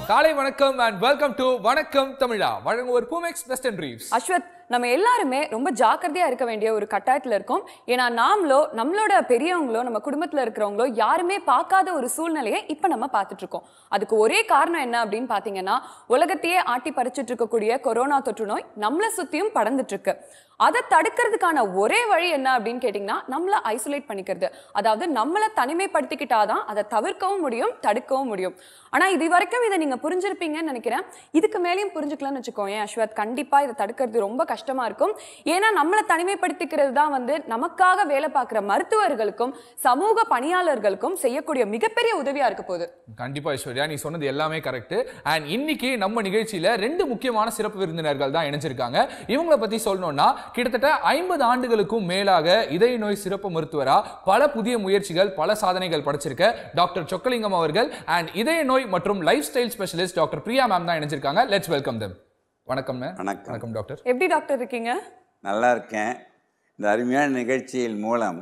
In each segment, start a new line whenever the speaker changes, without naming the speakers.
காலை வணக்கம் and welcome to வணக்கம் தமிழா வழங்குவோர் பூமெக்ஸ் வெஸ்டர்ன் ட்ரீவ்ஸ்
அஸ்வத் நம்ம எல்லாருமே ரொம்ப ஜாக்கிரதையா இருக்க வேண்டிய ஒரு கட்டாயத்துல இருக்கோம் ஏன்னா நாமளோ நம்மளோட பெரியவங்களோ நம்ம குடும்பத்துல இருக்கிறவங்களோ யாருமே பார்க்காத ஒரு சூழ்நிலையை இப்ப நம்ம பார்த்துட்டு இருக்கோம் அதுக்கு ஒரே காரணம் என்ன அப்படின்னு பாத்தீங்கன்னா உலகத்தையே ஆட்டி பறிச்சிட்டு இருக்கக்கூடிய கொரோனா தொற்று நோய் நம்மளை சுத்தியும் படர்ந்துட்டு இருக்கு அதை தடுக்கிறதுக்கான ஒரே வழி என்ன அப்படின்னு கேட்டிங்கன்னா நம்மளை ஐசோலேட் பண்ணிக்கிறது அதாவது நம்மளை தனிமைப்படுத்திக்கிட்டாதான் அதை தவிர்க்கவும் முடியும் தடுக்கவும் முடியும் ஆனா இது வரைக்கும் இதை நீங்க புரிஞ்சிருப்பீங்கன்னு நினைக்கிறேன் இதுக்கு மேலேயும் புரிஞ்சுக்கலாம்னு வச்சுக்கோங்க அஸ்வத் கண்டிப்பா இதை தடுக்கிறது ரொம்ப கஷ்டமா இருக்கும் ஏன்னா நம்மளை தனிமைப்படுத்திக்கிறது தான் வந்து நமக்காக வேலை பார்க்குற மருத்துவர்களுக்கும் சமூக பணியாளர்களுக்கும் செய்யக்கூடிய மிகப்பெரிய உதவியா இருக்க போகுது
கண்டிப்பா ஐஸ்வர்யா நீ சொன்னது எல்லாமே கரெக்ட் அண்ட் இன்னைக்கு நம்ம நிகழ்ச்சியில ரெண்டு முக்கியமான சிறப்பு விருந்தினர்கள் தான் இணைஞ்சிருக்காங்க இவங்கள பத்தி சொல்லணும்னா கிட்டத்தட்ட ஐம்பது ஆண்டுகளுக்கும் மேலாக இதய நோய் சிறப்பு மருத்துவரா பல புதிய முயற்சிகள் பல சாதனைகள் படைச்சிருக்க டாக்டர் சொக்கலிங்கம் அவர்கள் அண்ட் இதய நோய் மற்றும் lifestyle specialist doctor Priya ma'am தான் இணைஞ்சிருக்காங்க லெட்ஸ் வெல்கம் them வணக்கம் ma'am.
வணக்கம்
வணக்கம் டாக்டர்
எப்படி டாக்டர் இருக்கீங்க
நல்லா இருக்கேன் இந்த அருமையான நிகழ்ச்சியின் மூலம்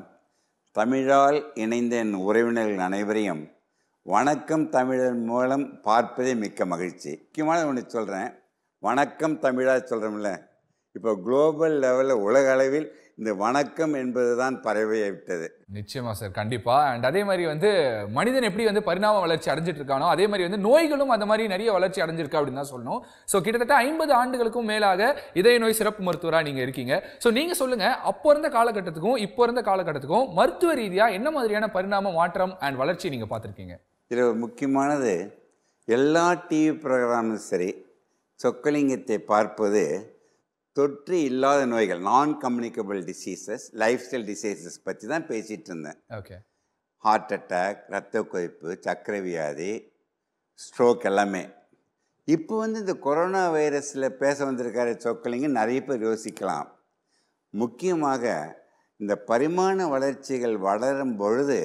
தமிழால் இணைந்த என் உறவினர்கள் அனைவரையும் வணக்கம் தமிழன் மூலம் பார்ப்பதே மிக்க மகிழ்ச்சி முக்கியமான ஒன்று சொல்கிறேன் வணக்கம் தமிழா சொல்கிறோம்ல இப்போ குளோபல் லெவலில் உலக அளவில் இந்த வணக்கம் என்பது தான் பரவி விட்டது
நிச்சயமா சார் கண்டிப்பா அண்ட் அதே மாதிரி வந்து மனிதன் எப்படி வந்து பரிணாம வளர்ச்சி அடைஞ்சிட்டு இருக்கானோ அதே மாதிரி வந்து நோய்களும் அந்த மாதிரி நிறைய வளர்ச்சி அடைஞ்சிருக்கு அப்படின்னு தான் சொல்லணும் ஸோ கிட்டத்தட்ட ஐம்பது ஆண்டுகளுக்கும் மேலாக இதய நோய் சிறப்பு மருத்துவரா நீங்க இருக்கீங்க ஸோ நீங்க சொல்லுங்க அப்போ இருந்த காலகட்டத்துக்கும் இப்போ இருந்த காலகட்டத்துக்கும் மருத்துவ ரீதியா என்ன மாதிரியான பரிணாம மாற்றம் அண்ட் வளர்ச்சி நீங்க பார்த்திருக்கீங்க
இதில் ஒரு முக்கியமானது எல்லா டிவி ப்ரோக்ராமும் சரி சொக்கலிங்கத்தை பார்ப்பது தொற்று இல்லாத நோய்கள் non communicable diseases lifestyle diseases பற்றி தான் பேசிகிட்டு இருந்தேன்
ஓகே
ஹார்ட் அட்டாக் இரத்த கொதிப்பு சர்க்கரை வியாதி ஸ்ட்ரோக் எல்லாமே இப்போ வந்து இந்த கொரோனா வைரஸில் பேச வந்திருக்காரு சொக்கலிங்க நிறைய பேர் யோசிக்கலாம் முக்கியமாக இந்த பரிமாண வளர்ச்சிகள் வளரும் பொழுது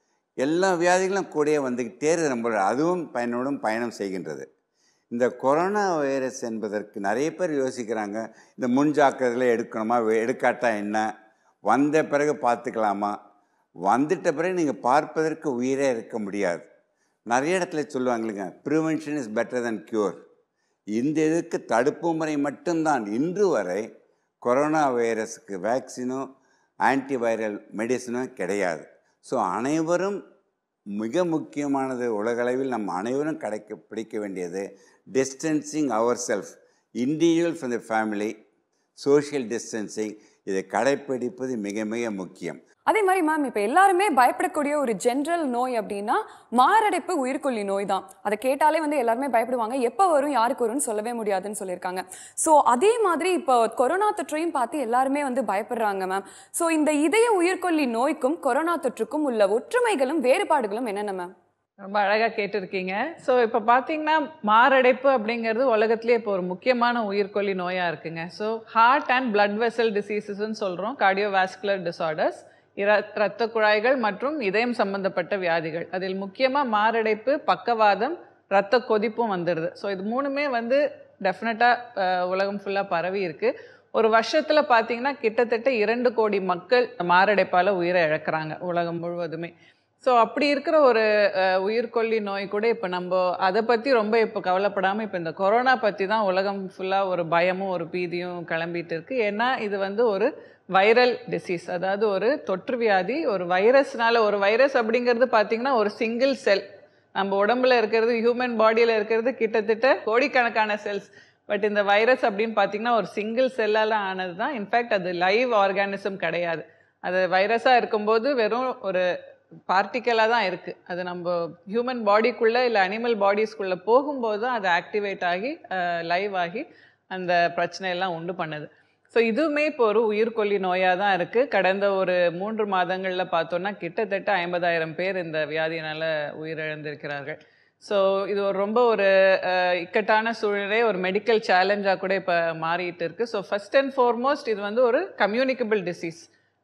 எல்லா வியாதிகளும் கூடயே வந்துக்கிட்டே இருக்குது நம்ம அதுவும் பயனோடும் பயணம் செய்கின்றது இந்த கொரோனா வைரஸ் என்பதற்கு நிறைய பேர் யோசிக்கிறாங்க இந்த முன்ஜாக்கிரதையில் எடுக்கணுமா வெ- எடுக்காட்டா என்ன வந்த பிறகு பார்த்துக்கலாமா வந்துட்ட பிறகு நீங்கள் பார்ப்பதற்கு உயிரே இருக்க முடியாது நிறைய இடத்துல சொல்லுவாங்களுங்க prevention is better than cure இந்த இதுக்கு தடுப்பு முறை மட்டும்தான் இன்று வரை கொரோனா வைரஸுக்கு வேக்சினோ ஆன்டிவைரல் மெடிசனும் கிடையாது ஸோ அனைவரும் மிக முக்கியமானது உலகளவில் நம் அனைவரும் கடைக்க பிடிக்க வேண்டியது டிஸ்டன்சிங் அவர் self individual from the family social distancing இதை கடைப்பிடிப்பது மிக மிக முக்கியம்
அதே மாதிரி மேம் இப்போ எல்லாருமே பயப்படக்கூடிய ஒரு ஜென்ரல் நோய் அப்படின்னா மாரடைப்பு உயிர்கொல்லி நோய் தான் அதை கேட்டாலே வந்து எல்லாருமே பயப்படுவாங்க எப்போ வரும் யாருக்கு வரும்னு சொல்லவே முடியாதுன்னு சொல்லியிருக்காங்க ஸோ அதே மாதிரி இப்போ கொரோனா தொற்றையும் பார்த்து எல்லாருமே வந்து பயப்படுறாங்க மேம் ஸோ இந்த இதய உயிர்கொல்லி நோய்க்கும் கொரோனா தொற்றுக்கும் உள்ள ஒற்றுமைகளும் வேறுபாடுகளும் என்னென்ன மேம்
ரொம்ப அழகாக கேட்டிருக்கீங்க ஸோ இப்போ பார்த்தீங்கன்னா மாரடைப்பு அப்படிங்கிறது உலகத்திலே இப்போ ஒரு முக்கியமான உயிர்கொல்லி நோயாக இருக்குங்க so heart and blood vessel டிசீசஸ்ன்னு சொல்கிறோம் கார்டியோவாஸ்குலர் டிசார்டர்ஸ் இர இரத்த குழாய்கள் மற்றும் இதயம் சம்பந்தப்பட்ட வியாதிகள் அதில் முக்கியமாக மாரடைப்பு பக்கவாதம் இரத்த கொதிப்பும் வந்துடுது ஸோ இது மூணுமே வந்து டெஃபினட்டாக உலகம் ஃபுல்லாக பரவி இருக்கு ஒரு வருஷத்தில் பார்த்தீங்கன்னா கிட்டத்தட்ட இரண்டு கோடி மக்கள் மாரடைப்பால் உயிரை இழக்கிறாங்க உலகம் முழுவதுமே ஸோ அப்படி இருக்கிற ஒரு அஹ், உயிர்கொல்லி நோய் கூட இப்போ நம்ம அதை பற்றி ரொம்ப இப்போ கவலைப்படாமல் இப்போ இந்த கொரோனா பற்றி தான் உலகம் ஃபுல்லாக ஒரு பயமும் ஒரு பீதியும் கிளம்பிட்டு இருக்கு ஏன்னா இது வந்து ஒரு வைரல் டிசீஸ் அதாவது ஒரு தொற்று வியாதி ஒரு வைரஸ்னால ஒரு வைரஸ் அப்படிங்கிறது பார்த்தீங்கன்னா ஒரு சிங்கிள் செல் நம்ம உடம்புல இருக்கிறது ஹியூமன் பாடியில் இருக்கிறது கிட்டத்தட்ட கோடிக்கணக்கான செல்ஸ் பட் இந்த வைரஸ் அப்படின்னு பார்த்தீங்கன்னா ஒரு சிங்கிள் செல்லால் ஆனது தான் இன்ஃபேக்ட் அது லைவ் ஆர்கானிசம் கிடையாது அது வைரஸாக இருக்கும்போது வெறும் ஒரு பார்ட்டிக்கலாக தான் இருக்குது அது நம்ம ஹியூமன் பாடிக்குள்ளே இல்லை அனிமல் பாடிஸ்குள்ளே போகும்போது தான் அது ஆக்டிவேட் ஆகி லைவ் ஆகி அந்த பிரச்சனையெல்லாம் உண்டு பண்ணுது ஸோ இதுவுமே இப்போ ஒரு உயிர்கொல்லி நோயாக தான் இருக்குது கடந்த ஒரு மூன்று மாதங்களில் பார்த்தோன்னா கிட்டத்தட்ட ஐம்பதாயிரம் பேர் இந்த வியாதியினால் உயிரிழந்திருக்கிறார்கள் ஸோ இது ஒரு ரொம்ப ஒரு அஹ், இக்கட்டான சூழ்நிலை ஒரு மெடிக்கல் சேலஞ்சாக கூட இப்போ மாறிட்டு இருக்கு ஸோ ஃபர்ஸ்ட் அண்ட் ஃபார்மோஸ்ட் இது வந்து ஒரு கம்யூனிகபிள் டிசீஸ்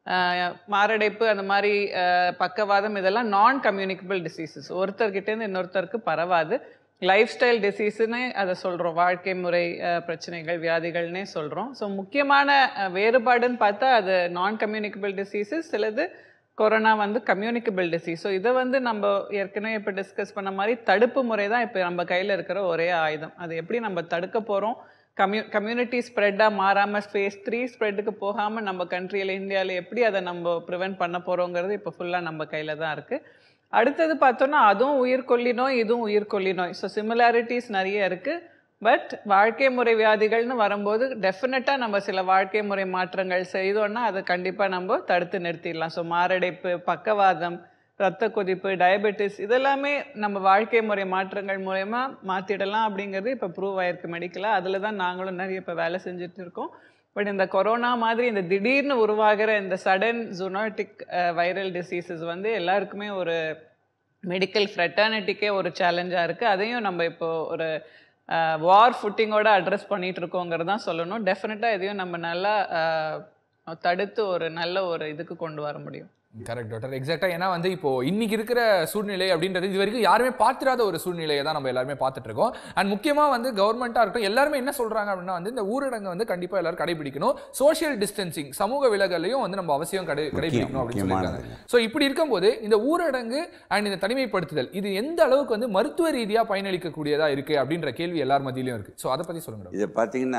மாரடைப்பு அந்த மாதிரி அஹ், பக்கவாதம் இதெல்லாம் நான் கம்யூனிகபிள் டிசீசஸ் ஒருத்தர்கிட்டேருந்து இன்னொருத்தருக்கு பரவாது லைஃப் ஸ்டைல் டிசீஸ்னு அதை சொல்கிறோம் வாழ்க்கை முறை அஹ், பிரச்சனைகள் வியாதிகள்னே சொல்கிறோம் ஸோ முக்கியமான அஹ், வேறுபாடுன்னு பார்த்தா அது நான் கம்யூனிகபிள் டிசீசஸ் சிலது கொரோனா வந்து கம்யூனிகபிள் டிசீஸ் ஸோ இதை வந்து நம்ம ஏற்கனவே இப்போ டிஸ்கஸ் பண்ண மாதிரி தடுப்பு முறை தான் இப்போ நம்ம கையில் இருக்கிற ஒரே ஆயுதம் அது எப்படி நம்ம தடுக்க போகிறோம் கம்யூ கம்யூனிட்டி ஸ்ப்ரெட்டாக மாறாமல் ஃபேஸ் த்ரீ ஸ்ப்ரெட்டுக்கு போகாமல் நம்ம கண்ட்ரியில் இந்தியாவில் எப்படி அதை நம்ம ப்ரிவென்ட் பண்ண போகிறோங்கிறது இப்போ ஃபுல்லாக நம்ம கையில் தான் இருக்குது அடுத்தது பார்த்தோன்னா அதுவும் உயிர்கொல்லி நோய் இதுவும் உயிர்கொல்லி நோய் ஸோ சிமிலாரிட்டிஸ் நிறைய இருக்குது பட் வாழ்க்கை முறை வியாதிகள்னு வரும்போது டெஃபினட்டாக நம்ம சில வாழ்க்கை முறை மாற்றங்கள் செய்தோன்னா அதை கண்டிப்பாக நம்ம தடுத்து நிறுத்திடலாம் ஸோ மாரடைப்பு பக்கவாதம் ரத்த கொதிப்பு டயபெட்டிஸ் இதெல்லாமே நம்ம வாழ்க்கை முறை மாற்றங்கள் மூலயமா மாற்றிடலாம் அப்படிங்கிறது இப்போ ப்ரூவ் ஆயிருக்கு மெடிக்கலாக அதில் தான் நாங்களும் நிறைய இப்போ வேலை செஞ்சுட்டு இருக்கோம் பட் இந்த கொரோனா மாதிரி இந்த திடீர்னு உருவாகிற இந்த சடன் ஜுனோட்டிக் வைரல் டிசீசஸ் வந்து எல்லாருக்குமே ஒரு மெடிக்கல் ஃப்ரெட்டர்னிட்டிக்கே ஒரு சேலஞ்சாக இருக்குது அதையும் நம்ம இப்போ ஒரு வார் ஃபுட்டிங்கோட அட்ரஸ் பண்ணிட்டு இருக்கோங்கிறது தான் சொல்லணும் டெஃபினட்டாக இதையும் நம்ம நல்லா அஹ், தடுத்து ஒரு நல்ல ஒரு இதுக்கு கொண்டு வர முடியும்
கரெக்ட் டாக்டர் எக்ஸாக்டா ஏன்னா வந்து இப்போ இன்னைக்கு இருக்கிற சூழ்நிலை அப்படின்றது இது வரைக்கும் யாருமே பார்த்திராத ஒரு சூழ்நிலையை தான் நம்ம எல்லாருமே பார்த்துட்டு இருக்கோம் அண்ட் முக்கியமா வந்து கவர்மெண்ட்டா இருக்கட்டும் எல்லாருமே என்ன சொல்றாங்க அப்படின்னா வந்து இந்த ஊரடங்கு வந்து கண்டிப்பா எல்லாரும் கடைபிடிக்கணும் சோஷியல் டிஸ்டன்சிங் சமூக விலகலையும் வந்து நம்ம அவசியம் கடை கடைபிடிக்கணும் அப்படின்னு சொல்லியிருக்காங்க
முக்கியமானது.
ஸோ இப்படி இருக்கும்போது இந்த ஊரடங்கு அண்ட் இந்த தனிமைப்படுத்துதல் இது எந்த அளவுக்கு வந்து மருத்துவ ரீதியா பயனளிக்கக்கூடியதா இருக்கு அப்படின்ற கேள்வி எல்லார் மத்தியிலும் இருக்கு ஸோ அதை பத்தி சொல்லுங்க டாக்டர்.
இதை பார்த்தீங்கன்னா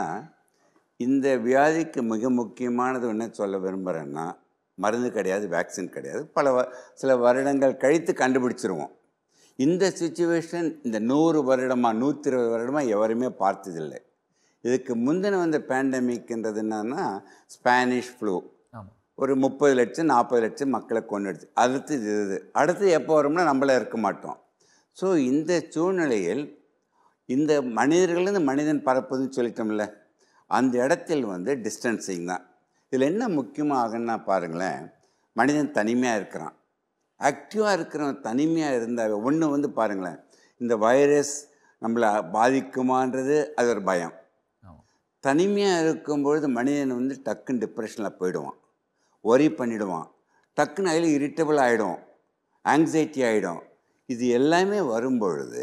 இந்த வியாதிக்கு மிக முக்கியமானது என்ன சொல்ல விரும்புகிறேன்னா மருந்து கிடையாது வேக்சின் கிடையாது பல வ சில வருடங்கள் கழித்து கண்டுபிடிச்சிருவோம் இந்த சுச்சுவேஷன் இந்த நூறு வருடமாக நூற்றி இருபது வருடமாக எவருமே பார்த்ததில்லை இதுக்கு முந்தின வந்த பேண்டமிக்ன்றது என்னன்னா ஸ்பானிஷ் ஃப்ளூ
ஆமா
ஒரு முப்பது லட்சம் நாற்பது லட்சம் மக்களை கொண்டுடுச்சு அடுத்து இது இது அடுத்து எப்போ வரும்னா நம்மளே இருக்க மாட்டோம் ஸோ இந்த சூழ்நிலையில் இந்த மனிதர்கள்லேருந்து மனிதன் பரப்புதுன்னு சொல்லிட்டோம்ல அந்த இடத்தில் வந்து டிஸ்டன்சிங் தான் இதில் என்ன முக்கியமாக ஆகுன்னா பாருங்களேன் மனிதன் தனிமையாக இருக்கிறான் ஆக்டிவாக இருக்கிறவன் தனிமையாக இருந்தால் ஒன்று வந்து பாருங்களேன் இந்த வைரஸ் நம்மளை பாதிக்குமான்றது அது ஒரு பயம்
ஆமா
தனிமையாக இருக்கும்பொழுது மனிதன் வந்து டக்குன்னு டிப்ரெஷனில் போயிடுவான் ஒரி பண்ணிடுவான் டக்குன்னு அதில் இரிட்டபிள் ஆகிடும் ஆங்ஸைட்டி ஆகிடும் இது எல்லாமே வரும்பொழுது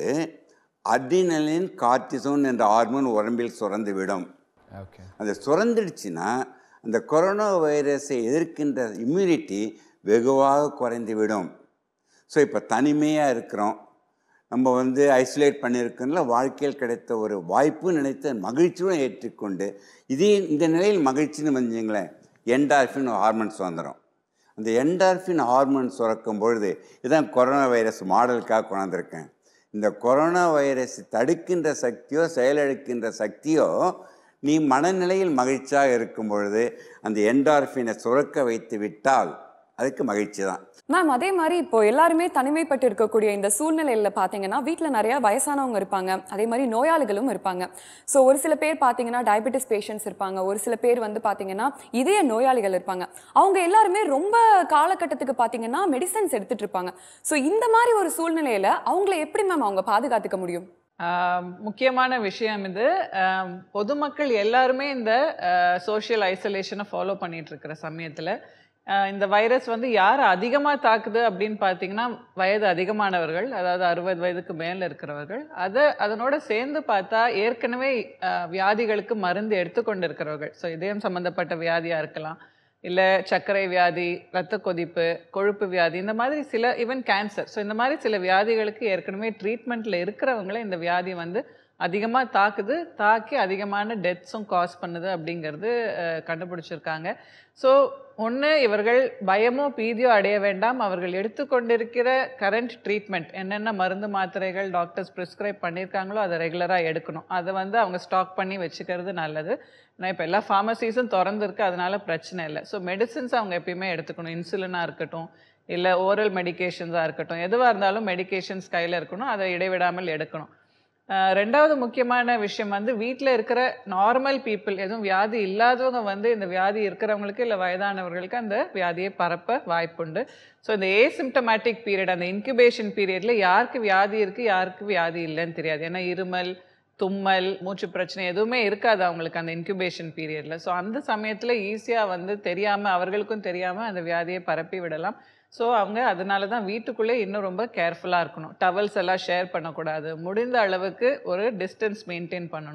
அட்ரினலின் கார்டிசோன் என்ற ஹார்மோன் உடம்பில் சுரந்து விடும்
ஓகே
அது சுரந்துடுச்சுன்னா அந்த கொரோனா வைரஸை எதிர்க்கின்ற இம்யூனிட்டி வெகுவாக குறைந்து விடும் ஸோ இப்போ தனிமையாக இருக்கிறோம் நம்ம வந்து ஐசோலேட் பண்ணியிருக்கோம்ல வாழ்க்கையில் கிடைத்த ஒரு வாய்ப்பு நினைத்து மகிழ்ச்சியுடன் ஏற்றுக்கொண்டு இதே இந்த நிலையில் மகிழ்ச்சின்னு வந்தீங்களேன் என்டார்ஃபின் ஹார்மோன்ஸ் வந்துடும் அந்த என்டார்ஃபின் ஹார்மோன் சுரக்கும் பொழுது இதான் கொரோனா வைரஸ் மாடலுக்காக கொண்டாந்துருக்கேன் இந்த கொரோனா வைரஸ் தடுக்கின்ற சக்தியோ செயலிழக்கின்ற சக்தியோ நீ மனநிலையில் மகிழ்ச்சியாக இருக்கும் பொழுது அந்த என்டார்ஃபினை சுரக்க வைத்து விட்டால் அதுக்கு மகிழ்ச்சி தான்
மேம் அதே மாதிரி இப்போ எல்லாருமே தனிமைப்பட்டு இருக்கக்கூடிய இந்த சூழ்நிலையில பாத்தீங்கன்னா வீட்ல நிறைய வயசானவங்க இருப்பாங்க அதே மாதிரி நோயாளிகளும் இருப்பாங்க ஸோ ஒரு சில பேர் பாத்தீங்கன்னா டயபெட்டிஸ் பேஷண்ட்ஸ் இருப்பாங்க ஒரு சில பேர் வந்து பாத்தீங்கன்னா இதய நோயாளிகள் இருப்பாங்க அவங்க எல்லாருமே ரொம்ப காலகட்டத்துக்கு பாத்தீங்கன்னா மெடிசன்ஸ் எடுத்துட்டு இருப்பாங்க ஸோ இந்த மாதிரி ஒரு சூழ்நிலையில அவங்கள எப்படி மேம் அவங்க பாதுகாத்துக்க முடியும்
ஆம், முக்கியமான விஷயம் இது ஆம், பொதுமக்கள் எல்லாருமே இந்த சோஷியல் ஐசோலேஷனை ஃபாலோ பண்ணிட்டு இருக்கிற சமயத்தில் இந்த வைரஸ் வந்து யார் அதிகமாக தாக்குது அப்படின்னு பார்த்தீங்கன்னா வயது அதிகமானவர்கள் அதாவது அறுபது வயதுக்கு மேலே இருக்கிறவர்கள் அதை அதனோட சேர்ந்து பார்த்தா ஏற்கனவே ஆ, வியாதிகளுக்கு மருந்து எடுத்துக்கொண்டு இருக்கிறவர்கள் ஸோ இதயம் சம்மந்தப்பட்ட வியாதியாக இருக்கலாம் இல்லை சர்க்கரை வியாதி ரத்த கொதிப்பு கொழுப்பு வியாதி இந்த மாதிரி சில ஈவன் கேன்சர் ஸோ இந்த மாதிரி சில வியாதிகளுக்கு ஏற்கனவே ட்ரீட்மெண்ட்டில் இருக்கிறவங்கள இந்த வியாதி வந்து அதிகமாக தாக்குது தாக்கி அதிகமான டெத்ஸும் காஸ் பண்ணுது அப்படிங்கிறது அஹ், கண்டுபிடிச்சிருக்காங்க ஸோ ஒன்று இவர்கள் பயமோ பீதியோ அடைய வேண்டாம் அவர்கள் எடுத்துக்கொண்டிருக்கிற கரண்ட் ட்ரீட்மெண்ட் என்னென்ன மருந்து மாத்திரைகள் டாக்டர்ஸ் ப்ரிஸ்கிரைப் பண்ணியிருக்காங்களோ அதை ரெகுலராக எடுக்கணும் அதை வந்து அவங்க ஸ்டாக் பண்ணி வச்சுக்கிறது நல்லது நான் இப்போ எல்லா ஃபார்மசிஸும் திறந்துருக்கு அதனால பிரச்சனை இல்லை ஸோ மெடிசின்ஸ் அவங்க எப்பயுமே எடுத்துக்கணும் இன்சுலினாக இருக்கட்டும் இல்லை ஓரல் மெடிகேஷன்ஸாக இருக்கட்டும் எதுவாக இருந்தாலும் மெடிகேஷன்ஸ் கையில் இருக்கணும் அதை இடைவிடாமல் எடுக்கணும் அஹ் ரெண்டாவது முக்கியமான விஷயம் வந்து வீட்டில் இருக்கிற நார்மல் பீப்புள் எதுவும் வியாதி இல்லாதவங்க வந்து இந்த வியாதி இருக்கிறவங்களுக்கு இல்லை வயதானவர்களுக்கு அந்த வியாதியை பரப்ப வாய்ப்புண்டு ஸோ இந்த ஏசிம்டமேட்டிக் பீரியட் அந்த இன்குபேஷன் பீரியடில் யாருக்கு வியாதி இருக்குது யாருக்கு வியாதி இல்லைன்னு தெரியாது ஏன்னா இருமல் தும்மல் மூச்சு பிரச்சனை எதுவுமே இருக்காது அவங்களுக்கு அந்த இன்குபேஷன் பீரியடில் ஸோ அந்த சமயத்தில் ஈஸியாக வந்து தெரியாமல் அவர்களுக்கும் தெரியாமல் அந்த வியாதியை பரப்பி விடலாம் ஸோ அவங்க அதனால தான் வீட்டுக்குள்ளே இன்னும் ரொம்ப கேர்ஃபுல்லாக இருக்கணும் டவல்ஸ் எல்லாம் ஷேர் பண்ணக்கூடாது முடிந்த அளவுக்கு ஒரு டிஸ்டன்ஸ் மெயின்டைன் பண்ணணும்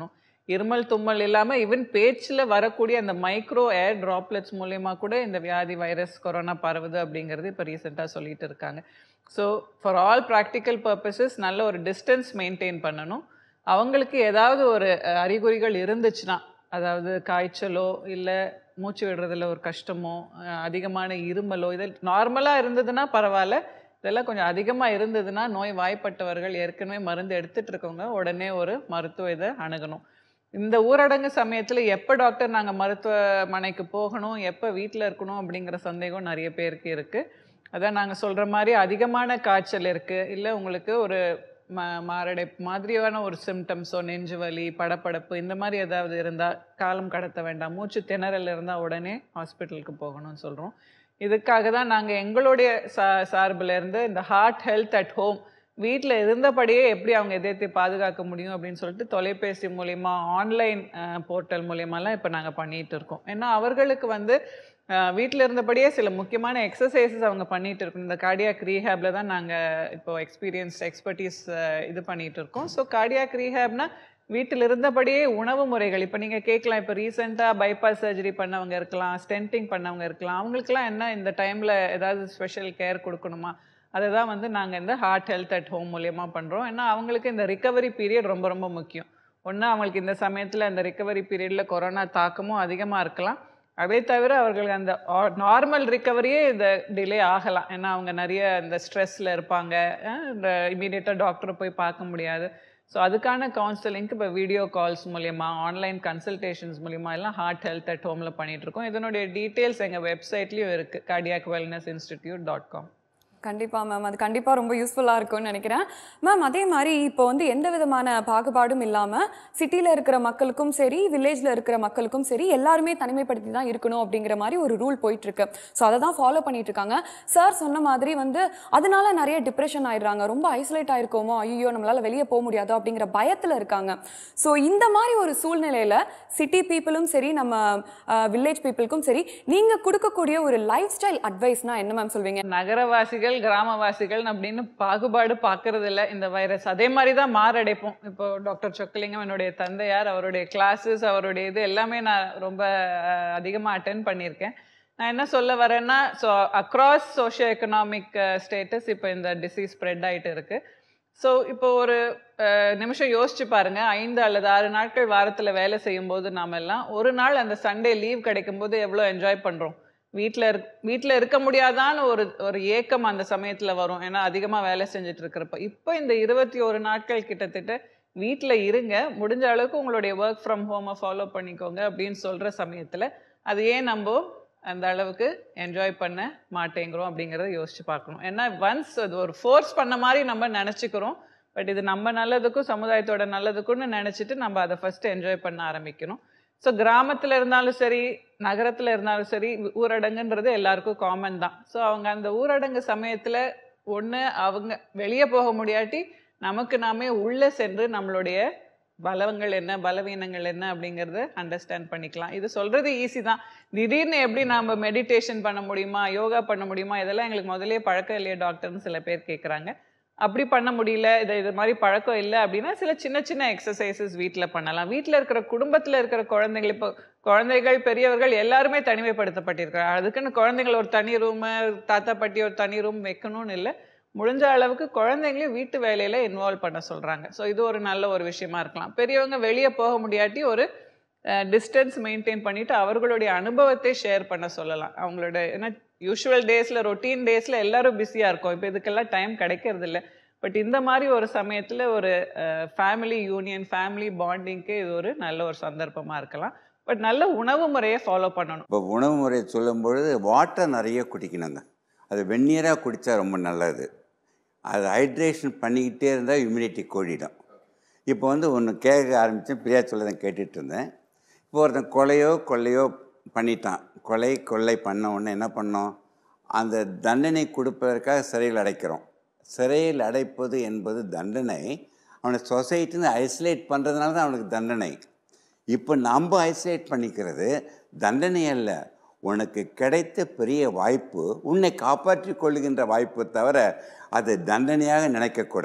இருமல் தும்மல் இல்லாமல் ஈவன் பேச்சில் வரக்கூடிய அந்த மைக்ரோ ஏர் ட்ராப்லெட்ஸ் மூலயமா கூட இந்த வியாதி வைரஸ் கொரோனா பரவுது அப்படிங்கிறது இப்போ ரீசெண்டாக சொல்லிட்டு இருக்காங்க so for all practical purposes நல்ல ஒரு டிஸ்டன்ஸ் மெயின்டைன் பண்ணணும் அவங்களுக்கு ஏதாவது ஒரு அஹ், அறிகுறிகள் இருந்துச்சுன்னா அதாவது காய்ச்சலோ இல்லை மூச்சு விடுறதுல ஒரு கஷ்டமோ அஹ், அதிகமான இருமலோ இது நார்மலாக இருந்ததுன்னா பரவாயில்ல இதெல்லாம் கொஞ்சம் அதிகமாக இருந்ததுன்னா நோய் வாய்ப்பட்டவர்கள் ஏற்கனவே மருந்து எடுத்துட்டு இருக்கவங்க உடனே ஒரு மருத்துவ இதை அணுகணும் இந்த ஊரடங்கு சமயத்தில் எப்போ டாக்டர் நாங்கள் மருத்துவமனைக்கு போகணும் எப்போ வீட்டில் இருக்கணும் அப்படிங்கிற சந்தேகம் நிறைய பேருக்கு இருக்குது அதான் நாங்கள் சொல்கிற மாதிரி அதிகமான காய்ச்சல் இருக்குது இல்லை உங்களுக்கு ஒரு ம மாரடைப்பு மாதிரியான ஒரு சிம்டம்ஸோ நெஞ்சு வலி படப்படப்பு இந்த மாதிரி ஏதாவது இருந்தால் காலம் கடத்த வேண்டாம் மூச்சு திணறல் இருந்தால் உடனே ஹாஸ்பிட்டலுக்கு போகணும்னு சொல்கிறோம் இதுக்காக தான் நாங்கள் எங்களுடைய சா சார்பில் இருந்து இந்த ஹார்ட் ஹெல்த் அட் ஹோம் வீட்டில் இருந்தபடியே எப்படி அவங்க இதயத்தை பாதுகாக்க முடியும் அப்படின்னு சொல்லிட்டு தொலைபேசி மூலிமா ஆன்லைன் போர்ட்டல் மூலியமாலாம் இப்போ நாங்கள் பண்ணிகிட்டு இருக்கோம் ஏன்னா அவர்களுக்கு வந்து வீட்டில் இருந்தபடியே சில முக்கியமான எக்ஸசைசஸ் அவங்க பண்ணிட்டு இருக்கோம் இந்த கார்டியாக் ரீஹேப்ல தான் நாங்கள் இப்போ எக்ஸ்பீரியன்ஸ் எக்ஸ்பர்டீஸ் இது பண்ணிட்டு இருக்கோம் ஸோ கார்டியாக் ரீஹேப்னா வீட்டில் இருந்தபடியே உணவு முறைகள் இப்போ நீங்கள் கேட்கலாம் இப்போ ரீசெண்டாக பைபாஸ் சர்ஜரி பண்ணவங்க இருக்கலாம் ஸ்டென்டிங் பண்ணவங்க இருக்கலாம் அவங்களுக்குலாம் என்ன இந்த டைமில் ஏதாவது ஸ்பெஷல் கேர் கொடுக்கணுமா அதை தான் வந்து நாங்கள் இந்த ஹார்ட் ஹெல்த் அட் ஹோம் மூலியமா பண்ணுறோம் ஏன்னா அவங்களுக்கு இந்த ரிகவரி பீரியட் ரொம்ப ரொம்ப முக்கியம் ஒன்று அவங்களுக்கு இந்த சமயத்தில் அந்த ரிகவரி பீரியடில் கொரோனா தாக்கமும் அதிகமாக இருக்கலாம் அதே தவிர அவர்களுக்கு அந்த நார்மல் ரிகவரியே இந்த டிலே ஆகலாம் ஏன்னா அவங்க நிறைய இந்த ஸ்ட்ரெஸ்ஸில் இருப்பாங்க அஹ் இந்த இமீடியட்டாக டாக்டரை போய் பார்க்க முடியாது ஸோ அதுக்கான கவுன்சிலிங்க்கு இப்போ வீடியோ கால்ஸ் மூலியமா ஆன்லைன் கன்சல்டேஷன்ஸ் மூலியமா எல்லாம் ஹார்ட் ஹெல்த் அட் ஹோமில் பண்ணிகிட்ருக்கோம் இதனுடைய டீட்டெயில்ஸ் எங்கள் வெப்சைட்லேயும் இருக்குது cardiac wellness institute dot com
கண்டிப்பா மேம் அது கண்டிப்பா ரொம்ப யூஸ்ஃபுல்லா இருக்கும்னு நினைக்கிறேன் மேம் அதே மாதிரி இப்போ வந்து எந்த விதமான பாகுபாடும் இல்லாம சிட்டில இருக்கிற மக்களுக்கும் சரி வில்லேஜ்ல இருக்கிற மக்களுக்கும் சரி எல்லாருமே தனிமைப்படுத்தி தான் இருக்கணும் அப்படிங்கிற மாதிரி ஒரு ரூல் போயிட்டு இருக்கு ஸோ அதை தான் ஃபாலோ பண்ணிட்டு இருக்காங்க சார் சொன்ன மாதிரி வந்து அதனால நிறைய டிப்ரெஷன் ஆயிடுறாங்க ரொம்ப ஐசோலேட் ஆயிருக்கோமோ ஐயோ நம்மளால வெளியே போக முடியாதோ அப்படிங்கிற பயத்துல இருக்காங்க ஸோ இந்த மாதிரி ஒரு சூழ்நிலையில சிட்டி பீப்புளும் சரி நம்ம வில்லேஜ் பீப்புளுக்கும் சரி நீங்க கொடுக்கக்கூடிய ஒரு லைஃப் ஸ்டைல் அட்வைஸ்னா என்ன மேம் சொல்வீங்க
நகரவாசிகள் கிராமவாசிகள் அப்படின்னு பாகுபாடு பார்க்கறது இல்ல இந்த வைரஸ் அதே மாதிரி தான் மாரடைப்போம் இப்போ டாக்டர் சொக்கலிங்கம் என்னுடைய தந்தையார் அவருடைய கிளாஸஸ் அவருடைய இது எல்லாமே நான் ரொம்ப அஹ், அதிகமா அட்டென்ட் பண்ணியிருக்கேன் நான் என்ன சொல்ல வரேன்னா so across socio economic status இப்போ இந்த டிசீஸ் ஸ்ப்ரெட் ஆயிட்டு இருக்கு ஸோ இப்போ ஒரு அஹ், நிமிஷம் யோசிச்சு பாருங்க ஐந்து அல்லது ஆறு நாட்கள் வாரத்தில் வேலை செய்யும்போது நாம எல்லாம் ஒரு நாள் அந்த சண்டே லீவ் கிடைக்கும்போது எவ்வளோ என்ஜாய் பண்ணுறோம் வீட்டில் இரு வீட்டில் இருக்க முடியாதான்னு ஒரு ஒரு ஏக்கம் அந்த சமயத்தில் வரும் ஏன்னா அதிகமாக வேலை செஞ்சுட்டு இருக்கிறப்ப இப்போ இந்த இருபத்தி ஒரு நாட்கள் கிட்டத்தட்ட வீட்டில் இருங்க முடிஞ்ச அளவுக்கு உங்களுடைய ஒர்க் ஃப்ரம் ஹோமை ஃபாலோ பண்ணிக்கோங்க அப்படின்னு சொல்கிற சமயத்தில் அது ஏன் நம்ம அந்த அளவுக்கு என்ஜாய் பண்ண மாட்டேங்கிறோம் அப்படிங்கிறத யோசிச்சு பார்க்கணும் ஏன்னா ஒன்ஸ் அது ஒரு ஃபோர்ஸ் பண்ண மாதிரி நம்ம நினச்சிக்கிறோம் பட் இது நம்ம நல்லதுக்கும் சமுதாயத்தோட நல்லதுக்கும்னு நினச்சிட்டு நம்ம அதை ஃபஸ்ட்டு என்ஜாய் பண்ண ஆரம்பிக்கணும் ஸோ கிராமத்தில் இருந்தாலும் சரி நகரத்தில் இருந்தாலும் சரி ஊரடங்குன்றது எல்லாருக்கும் காமன் தான் ஸோ அவங்க அந்த ஊரடங்கு சமயத்தில் ஒன்று அவங்க வெளியே போக முடியாட்டி நமக்கு நாமே உள்ளே சென்று நம்மளுடைய பலவங்கள் என்ன பலவீனங்கள் என்ன அப்படிங்கிறத அண்டர்ஸ்டாண்ட் பண்ணிக்கலாம் இது சொல்கிறது ஈஸி தான் திடீர்னு எப்படி நாம் மெடிடேஷன் பண்ண முடியுமா யோகா பண்ண முடியுமா இதெல்லாம் எங்களுக்கு முதலே பழக்கம் இல்லையா டாக்டர்னு சில பேர் கேட்குறாங்க அப்படி பண்ண முடியல இது இது மாதிரி பழக்கம் இல்லை அப்படின்னா சில சின்ன சின்ன எக்ஸசைசஸ் வீட்டில் பண்ணலாம் வீட்டில் இருக்கிற குடும்பத்தில் இருக்கிற குழந்தைகள் இப்போ குழந்தைகள் பெரியவர்கள் எல்லாருமே தனிமைப்படுத்தப்பட்டிருக்கிறாங்க அதுக்குன்னு குழந்தைகள் ஒரு தனி ரூமு தாத்தா பாட்டி ஒரு தனி ரூம் வைக்கணும்னு இல்லை முடிஞ்ச அளவுக்கு குழந்தைங்களையும் வீட்டு வேலையில் இன்வால்வ் பண்ண சொல்கிறாங்க ஸோ இது ஒரு நல்ல ஒரு விஷயமா இருக்கலாம் பெரியவங்க வெளியே போக முடியாட்டி ஒரு டிஸ்டன்ஸ் மெயின்டைன் பண்ணிட்டு அவர்களுடைய அனுபவத்தை ஷேர் பண்ண சொல்லலாம் அவங்களோட ஏன்னா யூஷுவல் டேஸில் ரொட்டீன் டேஸில் எல்லாரும் பிஸியாக இருக்கும் இப்போ இதுக்கெல்லாம் டைம் கிடைக்கிறது இல்லை பட் இந்த மாதிரி ஒரு சமயத்தில் ஒரு ஃபேமிலி யூனியன் ஃபேமிலி பாண்டிங்க்கு இது ஒரு நல்ல ஒரு சந்தர்ப்பமாக இருக்கலாம் பட் நல்ல உணவு முறையை ஃபாலோ பண்ணணும்
இப்போ உணவு முறை சொல்லும் பொழுது வாட்டர் நிறைய குடிக்கணுங்க அது வெந்நீராக குடித்தா ரொம்ப நல்லது அது ஹைட்ரேஷன் பண்ணிக்கிட்டே இருந்தால் இம்யூனிட்டி கூடிடும் இப்போ வந்து ஒன்று கேட்க ஆரம்பித்தேன் பிரியா சொல்லதான் கேட்டுட்டு இருந்தேன் இப்போ ஒருத்தன் கொலையோ கொள்ளையோ பண்ணிட்டான் கொலை கொள்ளை பண்ண உடனே என்ன பண்ணோம் அந்த தண்டனை கொடுப்பதற்காக சிறையில் அடைக்கிறோம் சிறையில் அடைப்பது என்பது தண்டனை அவனை சொசைட்டின்னு ஐசோலேட் பண்ணுறதுனால தான் அவனுக்கு தண்டனை இப்போ நம்ம ஐசோலேட் பண்ணிக்கிறது தண்டனை அல்ல உனக்கு கிடைத்த பெரிய வாய்ப்பு உன்னை காப்பாற்றிக் கொள்ளுகின்ற வாய்ப்பு தவிர அதை தண்டனையாக நினைக்கக்கூடாது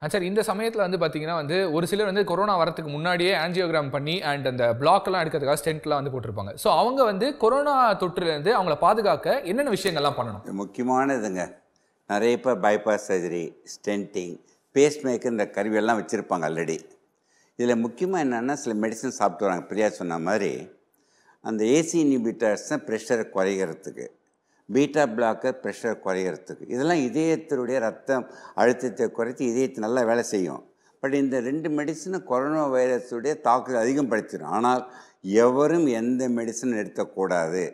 சார் இந்த சமயத்தில் வந்து பார்த்தீங்கன்னா வந்து ஒரு சிலர் வந்து கொரோனா வரதுக்கு முன்னாடியே ஆன்ஜியோகிராம் பண்ணி அண்ட் அந்த பிளாக் எல்லாம் எடுக்கிறதுக்காக ஸ்டென்ட்லாம் வந்து போட்டிருப்பாங்க ஸோ அவங்க வந்து கொரோனா தொற்றுலேருந்து அவங்கள பாதுகாக்க என்னென்ன விஷயங்கள்லாம் பண்ணணும்
இது முக்கியமானதுங்க நிறைய இப்போ bypass surgery stenting pacemaker இந்த கருவியெல்லாம் வச்சுருப்பாங்க ஆல்ரெடி இதில் முக்கியமாக என்னென்னா சில மெடிசன் சாப்பிட்டு வராங்க பிரியா சொன்ன மாதிரி அந்த ஏசி இன்ஹிபிட்டர்ஸ் தான் ப்ரெஷரை குறைகிறதுக்கு பீட்டா பிளாக்கர் ப்ரெஷர் குறைகிறதுக்கு இதெல்லாம் இதயத்தினுடைய ரத்தம் அழுத்தத்தை குறைச்சி இதயத்தை நல்லா வேலை செய்யும் பட் இந்த ரெண்டு மெடிசனும் கொரோனா வைரஸுடைய தாக்குதல் அதிகப்படுத்திடும் ஆனால் எவரும் எந்த மெடிசன் எடுக்கக்கூடாது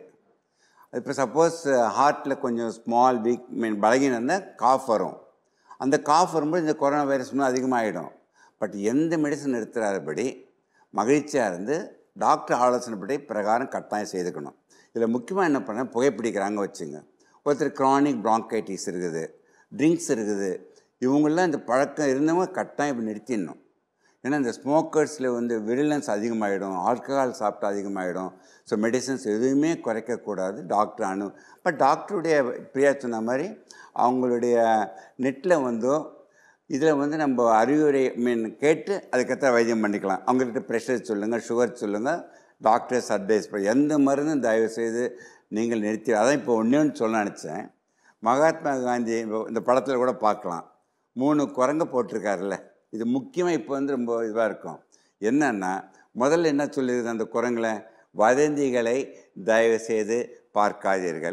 இப்போ சப்போஸ் ஹார்ட்டில் கொஞ்சம் ஸ்மால் வீக் மீன் பலகீனம் இருந்தால் காஃப் வரும் அந்த காஃப் வரும்போது இந்த கொரோனா வைரஸ் இன்னும் அதிகமாகிடும் பட் எந்த மெடிசன் எடுத்துறாதபடி மகிழ்ச்சியாக இருந்து டாக்டர் ஆலோசனைப்படி பிரகாரம் கட்டாயம் செய்துக்கணும் இதில் முக்கியமாக என்ன பண்ண புகைப்பிடிக்கிறாங்க வச்சுங்க ஒருத்தர் க்ரானிக் bronchitis இருக்குது ட்ரிங்க்ஸ் இருக்குது இவங்கெல்லாம் இந்த பழக்கம் இருந்தவங்க கட்டாயம் இப்போ நிறுத்திடணும் ஏன்னா இந்த ஸ்மோக்கர்ஸில் வந்து விரிலன்ஸ் அதிகமாகிடும் ஆல்கஹால் சாப்பிட்டா அதிகமாகிடும் ஸோ மெடிசன்ஸ் எதுவுமே குறைக்கக்கூடாது டாக்டர் அனு பட் டாக்டருடைய பிரியா சொன்ன மாதிரி அவங்களுடைய நெட்டில் வந்தோ இதில் வந்து நம்ம அறிவுரை மீன் கேட்டு அதுக்கேற்ற வைத்தியம் பண்ணிக்கலாம் அவங்ககிட்ட ப்ரெஷர் சொல்லுங்கள் சுகர் சொல்லுங்கள் டாக்டர்ஸ் அட்வைஸ் பண்ணி எந்த மருந்தும் தயவு செய்து நீங்கள் நிறுத்தி அதான் இப்போ ஒன்றே ஒன்று சொல்ல நினச்சேன் மகாத்மா காந்தி இப்போ இந்த படத்தில் கூட பார்க்கலாம் மூணு குரங்க போட்டிருக்காருல்ல இது முக்கியமாக இப்போ வந்து ரொம்ப இதுவாக இருக்கும் என்னன்னா முதல்ல என்ன சொல்லியிருக்குது அந்த குரங்கில் வதந்திகளை தயவு செய்து பார்க்காதீர்கள்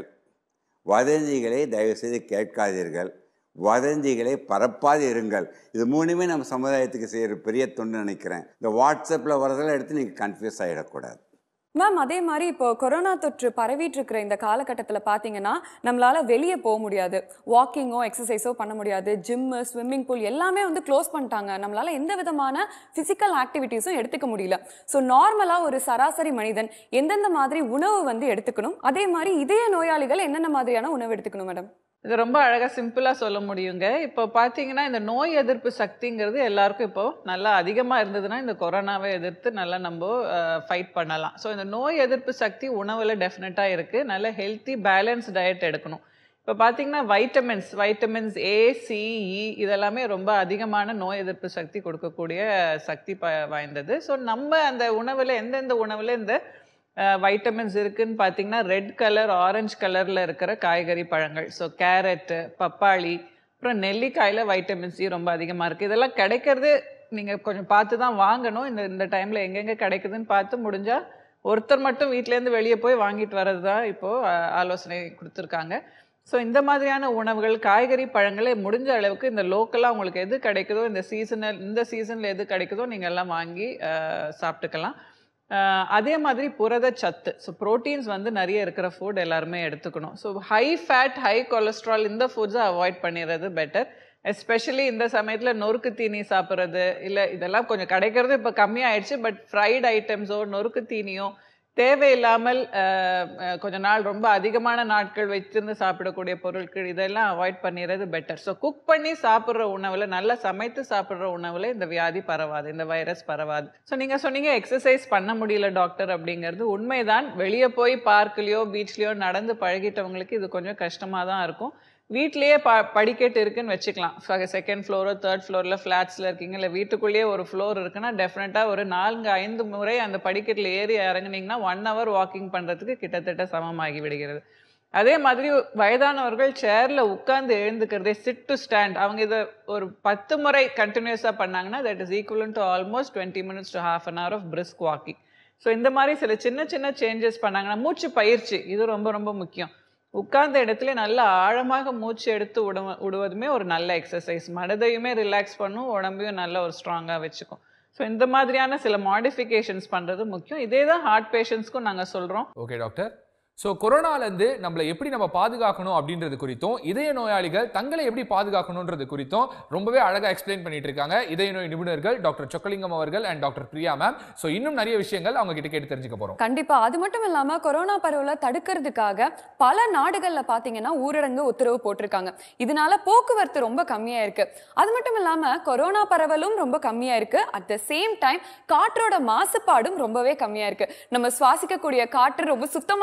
வதந்திகளை தயவு செய்து கேட்காதீர்கள் வதந்திகளை பரப்பாது இருங்கள் இது மூணுமே நம்ம சமுதாயத்துக்கு செய்கிற பெரிய தொண்டு நினைக்கிறேன் இந்த வாட்ஸ்அப்பில் வரதெல்லாம் எடுத்து நீங்கள் கன்ஃபியூஸ் ஆகிடக்கூடாது
மேம் அதே மாதிரி இப்போ கொரோனா தொற்று பரவிட்டு இருக்கிற இந்த காலகட்டத்தில் பார்த்தீங்கன்னா நம்மளால வெளியே போக முடியாது வாக்கிங்கோ எக்ஸசைஸோ பண்ண முடியாது ஜிம்மு ஸ்விம்மிங் பூல் எல்லாமே வந்து க்ளோஸ் பண்ணிட்டாங்க நம்மளால எந்த விதமான ஃபிசிக்கல் ஆக்டிவிட்டீஸும் எடுத்துக்க முடியல ஸோ நார்மலாக ஒரு சராசரி மனிதன் எந்தெந்த மாதிரி உணவு வந்து எடுத்துக்கணும் அதே மாதிரி இதய நோயாளிகள் என்னென்ன மாதிரியான உணவு எடுத்துக்கணும் மேடம்
இது ரொம்ப அழகாக சிம்பிளாக சொல்ல முடியுங்க இப்போ பார்த்தீங்கன்னா இந்த நோய் எதிர்ப்பு சக்திங்கிறது எல்லாருக்கும் இப்போ நல்லா அதிகமாக இருந்ததுன்னா இந்த கொரோனாவை எதிர்த்து நல்லா நம்ம ஃபைட் பண்ணலாம் ஸோ இந்த நோய் எதிர்ப்பு சக்தி உணவில் டெஃபினட்டாக இருக்குது நல்ல ஹெல்த்தி பேலன்ஸ் டயட் எடுக்கணும் இப்போ பார்த்தீங்கன்னா வைட்டமின்ஸ் வைட்டமின்ஸ் ஏ சிஇ இதெல்லாமே ரொம்ப அதிகமான நோய் எதிர்ப்பு சக்தி கொடுக்கக்கூடிய சக்தி ப வாய்ந்தது ஸோ நம்ம அந்த உணவில் எந்தெந்த உணவில் இந்த வைட்டமின்ஸ் இருக்குன்னு பார்த்தீங்கன்னா ரெட் கலர் ஆரஞ்சு கலரில் இருக்கிற காய்கறி பழங்கள் ஸோ கேரட்டு பப்பாளி அப்புறம் நெல்லிக்காயில் வைட்டமின் சி ரொம்ப அதிகமாக இருக்குது இதெல்லாம் கிடைக்கிறது நீங்கள் கொஞ்சம் பார்த்து தான் வாங்கணும் இந்த இந்த டைமில் எங்கெங்கே கிடைக்குதுன்னு பார்த்து முடிஞ்சால் ஒருத்தர் மட்டும் வீட்டிலேருந்து வெளியே போய் வாங்கிட்டு வர்றது தான் இப்போது ஆலோசனை கொடுத்துருக்காங்க ஸோ இந்த மாதிரியான உணவுகள் காய்கறி பழங்களை முடிஞ்ச அளவுக்கு இந்த லோக்கலாக உங்களுக்கு எது கிடைக்குதோ இந்த சீசனல் இந்த சீசனில் எது கிடைக்குதோ நீங்கள் எல்லாம் வாங்கி அஹ், சாப்பிட்டுக்கலாம் அஹ், அதே மாதிரி புரத சத்து ஸோ ப்ரோட்டீன்ஸ் வந்து நிறைய இருக்கிற ஃபுட் எல்லாருமே எடுத்துக்கணும் so high fat high cholesterol இந்த ஃபுட்ஸை அவாய்ட் பண்ணிடுறது பெட்டர் எஸ்பெஷலி இந்த சமயத்தில் நொறுக்கு தீனி சாப்பிட்றது இல்லை இதெல்லாம் கொஞ்சம் கிடைக்கிறது இப்போ கம்மியாயிடுச்சு பட் ஃப்ரைட் ஐட்டம்ஸோ நொறுக்கு தீனியோ தேவையில்லாமல் அஹ், அஹ், கொஞ்ச நாள் ரொம்ப அதிகமான நாட்கள் வச்சிருந்து சாப்பிடக்கூடிய பொருட்கள் இதெல்லாம் அவாய்ட் பண்ணிடுறது பெட்டர் ஸோ குக் பண்ணி சாப்பிட்ற உணவில் நல்லா சமைத்து சாப்பிட்ற உணவில் இந்த வியாதி பரவாது இந்த வைரஸ் பரவாது ஸோ நீங்கள் சொன்னீங்க எக்ஸசைஸ் பண்ண முடியல டாக்டர் அப்படிங்கிறது உண்மைதான் வெளியே போய் பார்க்லேயோ பீச்லேயோ நடந்து பழகிட்டவங்களுக்கு இது கொஞ்சம் கஷ்டமாக தான் இருக்கும் வீட்லேயே ப படிக்கட்டு இருக்குன்னு வச்சுக்கலாம் செகண்ட் ஃப்ளோரோ தேர்ட் ஃப்ளோரில் ஃப்ளாட்ஸில் இருக்கீங்க இல்லை வீட்டுக்குள்ளேயே ஒரு ஃப்ளோர் இருக்குன்னா டெஃபினட்டாக ஒரு நான்கு ஐந்து முறை அந்த படிக்கட்டில் ஏறி இறங்குனீங்கன்னா ஒன் ஹவர் வாக்கிங் பண்ணுறதுக்கு கிட்டத்தட்ட சமமாகி விடுகிறது அதே மாதிரி வயதானவர்கள் சேரில் உட்கார்ந்து எழுந்துக்கிறதே சிட் டு ஸ்டாண்ட் அவங்க இதை ஒரு பத்து முறை கண்டினியூஸாக பண்ணாங்கன்னா that is equivalent to almost twenty minutes to half an hour of brisk walking so இந்த மாதிரி சில சின்ன சின்ன சேஞ்சஸ் பண்ணாங்கன்னா மூச்சு பயிற்சி இது ரொம்ப ரொம்ப முக்கியம் உட்கார்ந்த இடத்துல நல்லா ஆழமாக மூச்சு எடுத்து விடுவ விடுவதுமே ஒரு நல்ல எக்ஸசைஸ் மனதையுமே ரிலாக்ஸ் பண்ணும் உடம்பையும் நல்ல ஒரு ஸ்ட்ராங்காக வச்சுக்கும் ஸோ இந்த மாதிரியான சில மாடிஃபிகேஷன்ஸ் பண்ணுறது முக்கியம் இதே தான் ஹார்ட் பேஷண்ட்ஸ்க்கும் நாங்கள் சொல்கிறோம்
ஓகே டாக்டர் ஸோ கொரோனாலேருந்து நம்மளை எப்படி நம்ம பாதுகாக்கணும் அப்படின்றது குறித்தும் இதய நோயாளிகள் தங்களை எப்படி பாதுகாக்கணுன்றது குறித்தும் ரொம்பவே அழகாக எக்ஸ்பிளைன் பண்ணிட்டு இருக்காங்க இதய நோய் நிபுணர்கள் டாக்டர் சொக்கலிங்கம் அவர்கள் and doctor Priya ma'am so இன்னும் நிறைய விஷயங்கள் அவங்க கிட்ட கேட்டு தெரிஞ்சுக்க போகிறோம்
கண்டிப்பா அது மட்டும் இல்லாம கொரோனா பரவலை தடுக்கிறதுக்காக பல நாடுகள்ல பாத்தீங்கன்னா ஊரடங்கு உத்தரவு போட்டிருக்காங்க இதனால போக்குவரத்து ரொம்ப கம்மியா இருக்கு அது மட்டும் இல்லாம கொரோனா பரவலும் ரொம்ப கம்மியா இருக்கு அட் த சேம் டைம் காற்றோட மாசுபாடும் ரொம்பவே கம்மியா இருக்கு நம்ம சுவாசிக்கக்கூடிய காற்று ரொம்ப சுத்தமா இருக்கு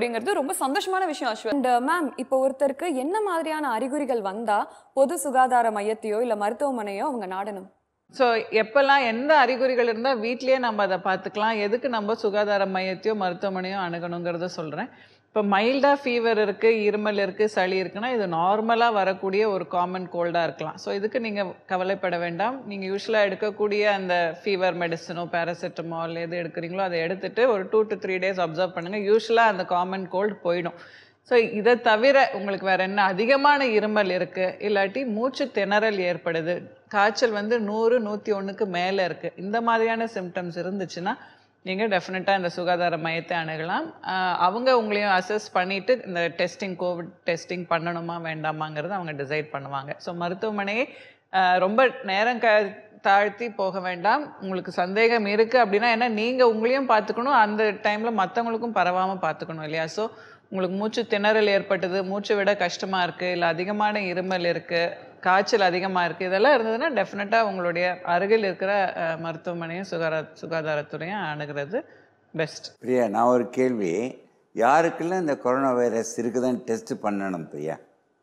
அப்படிங்கிறது ரொம்ப சந்தோஷமான விஷயம் அஸ்வத் அண்ட் மேம் இப்போ ஒருத்தருக்கு என்ன மாதிரியான அறிகுறிகள் வந்தா பொது சுகாதார மையத்தையோ இல்ல மருத்துவமனையோ அவங்க நாடணும்
ஸோ எப்போல்லாம் எந்த அறிகுறிகள் இருந்தால் வீட்லயே நம்ம அதை பார்த்துக்கலாம் எதுக்கு நம்ம சுகாதார மையத்தையோ மருத்துவமனையோ அணுகணுங்கிறத சொல்கிறேன் இப்போ மைல்டாக ஃபீவர் இருக்குது இருமல் இருக்குது சளி இருக்குன்னா இது நார்மலாக வரக்கூடிய ஒரு காமன் கோல்டாக இருக்கலாம் ஸோ இதுக்கு நீங்கள் கவலைப்பட வேண்டாம் நீங்கள் யூஸ்வலாக எடுக்கக்கூடிய அந்த ஃபீவர் மெடிசனோ பேராசிட்டமால் எது எடுக்கிறீங்களோ அதை எடுத்துட்டு ஒரு two to three days observe பண்ணுங்கள் யூஸ்வலாக அந்த காமன் கோல்டு போயிடும் ஸோ இதை தவிர உங்களுக்கு வேற என்ன அதிகமான இருமல் இருக்கு இல்லாட்டி மூச்சு திணறல் ஏற்படுது காய்ச்சல் வந்து நூறு நூற்றி ஒன்றுக்கு மேலே இருக்கு இந்த மாதிரியான சிம்டம்ஸ் இருந்துச்சுன்னா நீங்கள் டெஃபினட்டாக இந்த சுகாதார மையத்தை அணுகலாம் ஆஹ் அவங்க உங்களையும் அசஸ் பண்ணிட்டு இந்த டெஸ்டிங் கோவிட் டெஸ்டிங் பண்ணணுமா வேண்டாமாங்கிறத அவங்க டிசைட் பண்ணுவாங்க ஸோ மருத்துவமனையை ஆஹ் ரொம்ப நேரம் க தாழ்த்தி போக வேண்டாம் உங்களுக்கு சந்தேகம் இருக்குது அப்படின்னா ஏன்னா நீங்கள் உங்களையும் பார்த்துக்கணும் அந்த டைமில் மற்றவங்களுக்கும் பரவாமல் பார்த்துக்கணும் இல்லையா ஸோ உங்களுக்கு மூச்சு திணறல் ஏற்பட்டது மூச்சு விட கஷ்டமாக இருக்குது இல்லை அதிகமான இருமல் இருக்குது காய்ச்சல் அதிகமாக இருக்குது இதெல்லாம் இருந்ததுன்னா டெஃபினட்டாக உங்களுடைய அருகில் இருக்கிற அஹ், மருத்துவமனையும் சுகாதார சுகாதாரத்துறையும் அணுகிறது பெஸ்ட்
பிரியா நான் ஒரு கேள்வி யாருக்கெல்லாம் இந்த கொரோனா வைரஸ் இருக்குதான்னு டெஸ்ட் பண்ணணும் பிரியா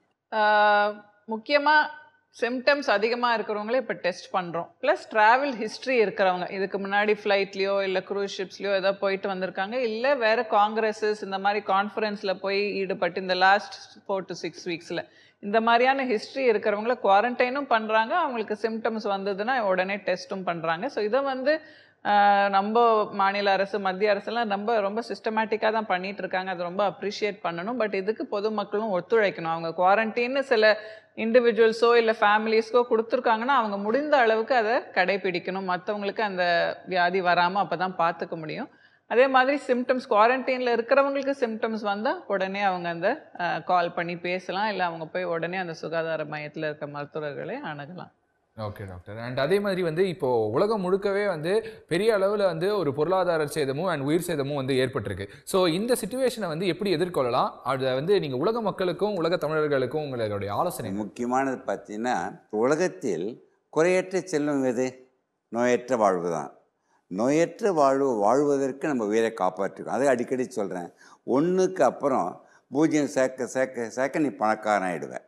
முக்கியமாக சிம்டம்ஸ் அதிகமாக இருக்கிறவங்களே இப்போ டெஸ்ட் பண்ணுறோம் ப்ளஸ் ட்ராவல் ஹிஸ்ட்ரி இருக்கிறவங்க இதுக்கு முன்னாடி ஃப்ளைட்லேயோ இல்லை க்ரூஸ் ஷிப்ஸ்லையோ ஏதோ போயிட்டு வந்திருக்காங்க இல்லை வேறு காங்கிரஸஸ் இந்த மாதிரி கான்ஃபரன்ஸில் போய் ஈடுபட்டு இந்த லாஸ்ட் ஃபோர் டு சிக்ஸ் வீக்ஸில் இந்த மாதிரியான ஹிஸ்ட்ரி இருக்கிறவங்கள குவாரண்டைனும் பண்ணுறாங்க அவங்களுக்கு சிம்டம்ஸ் வந்ததுன்னா உடனே டெஸ்ட்டும் பண்ணுறாங்க ஸோ இதை வந்து ஆஹ், நம்ம மாநில அரசு மத்திய அரசுலாம் ரொம்ப ரொம்ப சிஸ்டமேட்டிக்காக தான் பண்ணிட்டு இருக்காங்க அது ரொம்ப அப்ரிஷியேட் பண்ணணும் பட் இதுக்கு பொதுமக்களும் ஒத்துழைக்கணும் அவங்க குவாரண்டைன்னு சில இண்டிவிஜுவல்ஸோ இல்லை ஃபேமிலிஸ்க்கோ கொடுத்துருக்காங்கன்னா அவங்க முடிந்த அளவுக்கு அதை கடைபிடிக்கணும் மற்றவங்களுக்கு அந்த வியாதி வராமல் அப்போ தான் பார்த்துக்க முடியும் அதே மாதிரி சிம்டம்ஸ் குவாரண்டைனில் இருக்கிறவங்களுக்கு சிம்டம்ஸ் வந்தால் உடனே அவங்க அந்த கால் பண்ணி பேசலாம் இல்லை அவங்க போய் உடனே அந்த சுகாதார மையத்தில் இருக்க மருத்துவர்களை அணுகலாம்
ஓகே டாக்டர் அண்ட் அதே மாதிரி வந்து இப்போ உலகம் முழுக்கவே வந்து பெரிய அளவில் வந்து ஒரு பொருளாதார சேதமும் அண்ட் உயிர் சேதமும் வந்து ஏற்பட்டிருக்கு ஸோ இந்த சுச்சுவேஷனை வந்து எப்படி எதிர்கொள்ளலாம் அதை வந்து நீங்கள் உலக மக்களுக்கும் உலக தமிழர்களுக்கும் உங்களுடைய ஆலோசனை
முக்கியமானது பார்த்தீங்கன்னா உலகத்தில் குறையற்ற செல்வம் எது நோயற்ற வாழ்வு தான் நோயற்ற வாழ்வு வாழ்வதற்கு நம்ம உயிரை காப்பாற்றிருக்கோம் அதை அடிக்கடி சொல்கிறேன் ஒன்றுக்கு அப்புறம் பூஜ்ஜியம் சேர்க்க சேர்க்க சேர்க்க நீ பணக்காரன் ஆயிடுவ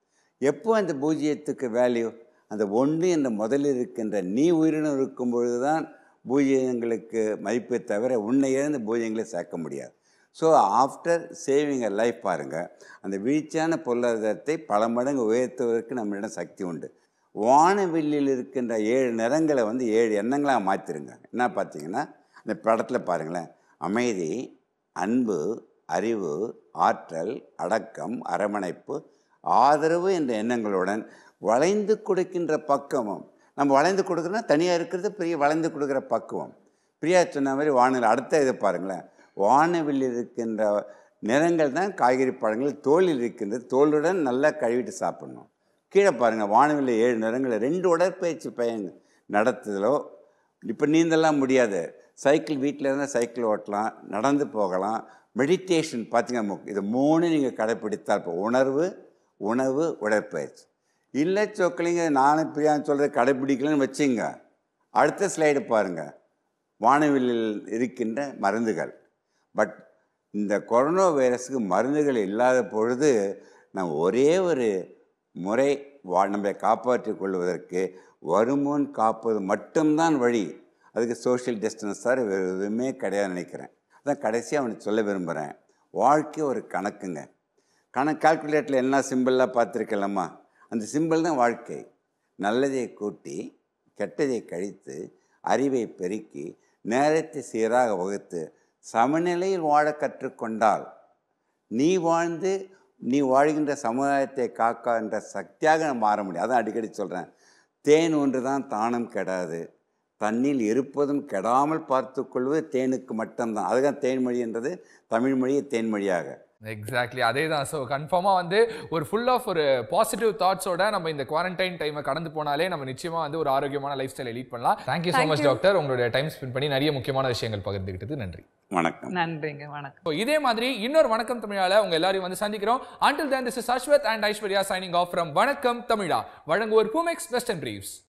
எப்போ அந்த பூஜ்ஜியத்துக்கு வேல்யூ அந்த ஒன்று என்ற முதலில் இருக்கின்ற நீ உயிரினம் இருக்கும் பொழுது தான் பூஜ்ஜியங்களுக்கு மதிப்பை தவிர உன்னை இழந்த பூஜ்ஜியங்களை சேர்க்க முடியாது so after saving a life பாருங்கள் அந்த வீழ்ச்சியான பொருளாதாரத்தை பல மடங்கு உயர்த்துவதற்கு நம்மளிடம் சக்தி உண்டு வானவில்லில் இருக்கின்ற ஏழு நிறங்களை வந்து ஏழு எண்ணங்களாக மாற்றிருங்க என்ன பார்த்தீங்கன்னா அந்த படத்தில் பாருங்களேன் அமைதி அன்பு அறிவு ஆற்றல் அடக்கம் அரவணைப்பு ஆதரவு என்ற எண்ணங்களுடன் வளைந்து கொடுக்கின்ற பக்குவம் நம்ம வளைந்து கொடுக்குறோன்னா தனியாக இருக்கிறது பெரிய வளைந்து கொடுக்குற பக்குவம் பிரியா சொன்ன மாதிரி வானிலை அடுத்த இதை பாருங்களேன் வானவில் இருக்கின்ற நிறங்கள் தான் காய்கறி பழங்கள் தோலில் இருக்கின்றது தோலுடன் நல்லா கழுவிட்டு சாப்பிடணும் கீழே பாருங்கள் வானவில் ஏழு நிறங்கள் ரெண்டு உடற்பயிற்சி பயன் நடத்துதலோ இப்போ நீந்தெல்லாம் முடியாது சைக்கிள் வீட்டில் இருந்தால் சைக்கிள் ஓட்டலாம் நடந்து போகலாம் மெடிடேஷன் பார்த்தீங்கன்னா இது மூணு நீங்கள் கடைப்பிடித்தால் இப்போ உணர்வு உணவு உடற்பயிற்சி இல்லை சொக்கலிங்க நானும் பிரியான்னு சொல்கிறத கடைப்பிடிக்கலன்னு வச்சுங்க அடுத்த ஸ்லைடு பாருங்கள் வானவில்லில் இருக்கின்ற மருந்துகள் பட் இந்த கொரோனா வைரஸுக்கு மருந்துகள் இல்லாத பொழுது நம்ம ஒரே ஒரு முறை வா நம்மை காப்பாற்றிக் கொள்வதற்கு வருமுன் காப்பது மட்டும்தான் வழி அதுக்கு சோஷியல் டிஸ்டன்ஸ் சார் வேறு எதுவுமே கிடையாது நினைக்கிறேன் அதான் கடைசியாக அவனுக்கு சொல்ல விரும்புகிறேன் வாழ்க்கை ஒரு கணக்குங்க கணக்கு கால்குலேட்டரில் என்ன சிம்பிளாக பார்த்துருக்கலாமா அந்த சிம்பிள் தான் வாழ்க்கை நல்லதை கூட்டி கெட்டதை கழித்து அறிவை பெருக்கி நேரத்தை சீராக வகுத்து சமநிலையில் வாழ கற்றுக்கொண்டால் நீ வாழ்ந்து நீ வாழ்கின்ற சமுதாயத்தை காக்கின்ற சக்தியாக நான் மாற முடியும் அதான் அடிக்கடி சொல்கிறேன் தேன் ஒன்று தான் தானும் கெடாது தண்ணில் இருப்பதும் கெடாமல் பார்த்து கொள்வது தேனுக்கு மட்டும்தான் அதுதான் தேன்மொழின்றது தமிழ் மொழியை தேன்மொழியாக
எக்ஸாக்ட்லி அதே தான் ஸோ கன்ஃபார்மாக வந்து ஒரு ஃபுல் ஆஃப் ஒரு பாசிட்டிவ் தாட்ஸோட நம்ம இந்த குவாரண்டைன் டைமை கடந்து போனாலே நம்ம நிச்சயமாக வந்து ஒரு ஆரோக்கியமான லைஃப் ஸ்டைலை லீட் பண்ணலாம் thank you so
Thank
much
you.
Doctor உங்களுடைய டைம் ஸ்பெண்ட் பண்ணி நிறைய முக்கியமான விஷயங்கள் பகிர்ந்துக்கிட்டது நன்றி
வணக்கம்
நன்றிங்க வணக்கம்
ஸோ இதே மாதிரி இன்னொரு வணக்கம் தமிழால உங்க எல்லாரையும் வந்து சந்திக்கிறோம் until then this is Aswath and Aishwarya signing off from Vanakkam Tamizha வழங்குவோர் பூமெக்ஸ் வெஸ்டர்ன் பிரீவ்ஸ்